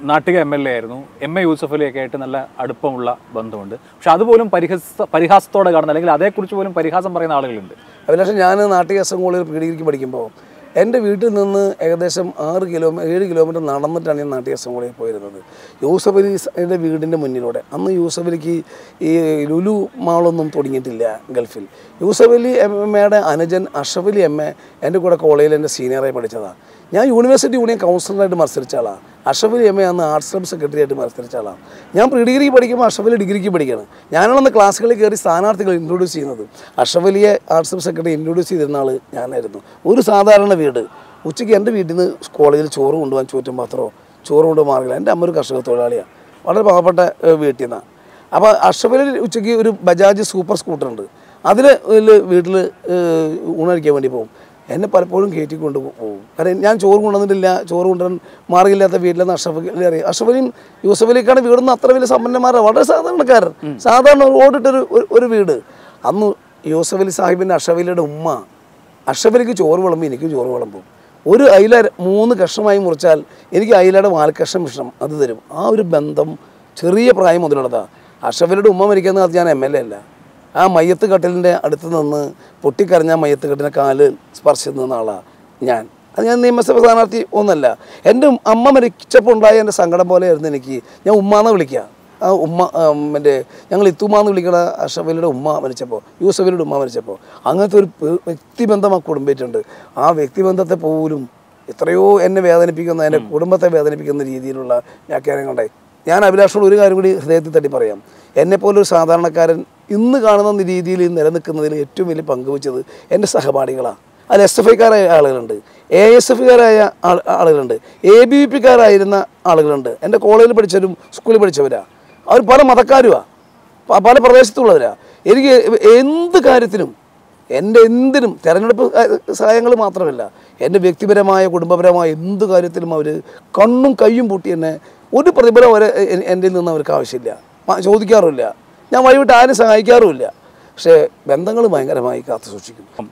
Nattika M L A ആയിരുന്നു M A Yusuf അലിയൊക്കെ ആയിട്ട് നല്ല അടുപ്പമുള്ള ബന്ധമുണ്ട് പക്ഷെ അതുപോലും പരിഹസ പരിഹാസത്തോടെ കാണുന്ന അല്ലെങ്കിൽ അതേക്കുറിച്ച് പോലും പരിഹാസം പറയുന്ന ആളുകളുണ്ട് അഭിലാഷം ഞാൻ നാട്ടിക എസ് എം കോളേജിൽ പ്രീ ഡിഗ്രിക്ക് പഠിക്കുമ്പോൾ എൻ്റെ വീട്ടിൽ നിന്ന് ഏകദേശം ആറ് കിലോമീറ്റർ ഏഴ് കിലോമീറ്റർ നടന്നിട്ടാണ് ഞാൻ നാട്ടിക എസ് എം കോളേജിൽ പോയിരുന്നത് യൂസഫ് അലിയുടെ വീടിൻ്റെ മുന്നിലൂടെ അന്ന് യൂസഫ് അലിക്ക് ഈ ലുലു മാളൊന്നും തുടങ്ങിയിട്ടില്ല ഗൾഫിൽ യൂസഫ് അലി എം എയുടെ അനുജൻ അഷഫ് അലി എം എ എൻ്റെ കൂടെ കോളേജിൽ എൻ്റെ സീനിയറായി പഠിച്ചതാണ് ഞാൻ യൂണിവേഴ്സിറ്റി യൂണിയൻ കൗൺസിലറായിട്ട് മത്സരിച്ച ആളാണ് അഷഫ് അലി എം എ അന്ന് ആർട്സ് ക്ലബ് സെക്രട്ടറി ആയിട്ട് മത്സരിച്ച ആളാണ് ഞാൻ പ്രീ ഡിഗ്രിക്ക് പഠിക്കുമ്പോൾ അഷഫ് അലി ഡിഗ്രിക്ക് പഠിക്കുകയാണ് ഞാനാണ് അന്ന് ക്ലാസ്സുകളിൽ കയറി സ്ഥാനാർത്ഥികൾ ഇൻട്രൊഡ്യൂസ് ചെയ്യുന്നത് അഷഫ് അലിയെ ആർട്സ് ക്ലബ് സെക്രട്ടറി ഇൻട്രൊഡ്യൂസ് ചെയ്തിരുന്ന ആൾ ഞാനായിരുന്നു ഒരു സാധാരണ വീട് ഉച്ചയ്ക്ക് എൻ്റെ വീട്ടിൽ നിന്ന് കോളേജിൽ ചോറ് കൊണ്ടുപോകാൻ ചോറ്റും പാത്രമോ ചോറ് കൊണ്ടുപോകാൻ മാർഗമില്ല എൻ്റെ അമ്മ ഒരു കർഷക തൊഴിലാളിയാണ് വളരെ പാവപ്പെട്ട ഏഹ്, വീട്ടിൽ നിന്നാണ് അപ്പോൾ അഷഫ് അലി ഉച്ചയ്ക്ക് ഒരു ബജാജ് സൂപ്പർ സ്കൂട്ടർ ഉണ്ട് അതിൽ വീട്ടിൽ ഊണടിക്കാൻ വേണ്ടി പോകും എന്നെ പലപ്പോഴും കയറ്റി കൊണ്ട് പോകും കാരണം ഞാൻ ചോറ് കൊണ്ടുവന്നിട്ടില്ല ചോറ് കൊണ്ടുവരാൻ മാർഗമില്ലാത്ത വീട്ടിലെന്ന് അഷഫ് അലി അറിയാം അഷഫ് അലിയും യൂസഫ് അലിക്കാണ് വീടുന്ന അത്ര വലിയ സമ്പന്നന്മാരാണ് വളരെ സാധാരണക്കാരൻ സാധാരണ ഒരു ഓടിട്ടൊരു ഒരു- ഒരു വീട് അന്ന് യൂസഫ് അലി സാഹിബിൻ്റെ അഷഫ് അലിയുടെ ഉമ്മ അഷഫ് അലിക്ക് ചോറ് വിളമ്പും എനിക്ക് ചോറ് വിളമ്പും ഒരു അയില മൂന്ന് കഷ്ണമായി മുറിച്ചാൽ എനിക്ക് അയിലയുടെ വാൽക്കഷ്ണം വിഷണം അത് തരും ആ ഒരു ബന്ധം ചെറിയ പ്രായം മുതലുള്ളതാണ് അഷഫലിയുടെ ഉമ്മ മരിക്കുന്ന കാലത്ത് ഞാൻ എം എൽ എ അല്ല ആ മയ്യത്ത് കട്ടിലിൻ്റെ അടുത്ത് നിന്ന് പൊട്ടിക്കരഞ്ഞ ആ മയ്യത്ത് കട്ടിലിൻ്റെ കാല് സ്പർശിച്ച് നിന്ന ആളാണ് ഞാൻ അത് ഞാൻ നിയമസഭ സ്ഥാനാർത്ഥി ഒന്നല്ല എൻ്റെ അമ്മ മരിച്ചപ്പോൾ ഉണ്ടായ എൻ്റെ സങ്കടം പോലെയായിരുന്നു എനിക്ക് ഞാൻ ഉമ്മാന്ന് വിളിക്കുക ആ ഉമ്മ ആം, മറ്റേ ഞങ്ങൾ ഇത്തുമാന്ന് വിളിക്കുന്ന അഷഫലിയുടെ ഉമ്മ മരിച്ചപ്പോൾ യൂസഫലിയുടെ ഉമ്മ മരിച്ചപ്പോൾ അങ്ങനത്തെ ഒരു പേ- വ്യക്തിബന്ധം ആ കുടുംബത്തിലുണ്ട് ആ വ്യക്തിബന്ധത്തെ പോലും എത്രയോ എന്നെ വേദനിപ്പിക്കുന്ന എൻ്റെ കുടുംബത്തെ വേദനിപ്പിക്കുന്ന രീതിയിലുള്ള വ്യാഖ്യാനങ്ങളുണ്ടായി ഞാൻ അഭിലാഷോട് ഒരു കാര്യം കൂടി ഹൃദയത്തിൽ തട്ടി പറയാം എന്നെപ്പോലെ ഒരു സാധാരണക്കാരൻ ഇന്ന് കാണുന്ന രീതിയിൽ നിലനിൽക്കുന്നതിൽ ഏറ്റവും വലിയ പങ്കുവച്ചത് എൻ്റെ സഹപാഠികളാണ് അതിൽ എസ് എഫ് ഐക്കാരായ ആളുകളുണ്ട് എ എസ് എഫുകാരായ ആളുകളുണ്ട് എ ബി വി പിക്കാരായിരുന്ന ആളുകളുണ്ട് എൻ്റെ കോളേജിൽ പഠിച്ചവരും സ്കൂളിൽ പഠിച്ചവരാണ് അവർ പല മതക്കാരുമാണ് പ- പല പ്രദേശത്തുള്ളവരാണ് എനിക്ക് എന്ത് കാര്യത്തിനും എൻ്റെ എന്തിനും തെരഞ്ഞെടുപ്പ് സഹായങ്ങൾ മാത്രമല്ല എൻ്റെ വ്യക്തിപരമായ കുടുംബപരമായ എന്ത് കാര്യത്തിലും അവർ കണ്ണും കയ്യും പൂട്ടി എന്നെ ഒരു പ്രതിഫലം വരെ എ- എൻ്റെ നിന്ന് അവർക്ക് ആവശ്യമില്ല മ- ചോദിക്കാറുമില്ല ഞാൻ വഴിവിട്ട് ആരും സഹായിക്കാറുമില്ല പക്ഷേ ബന്ധങ്ങൾ ഭയങ്കരമായി കാത്തു സൂക്ഷിക്കും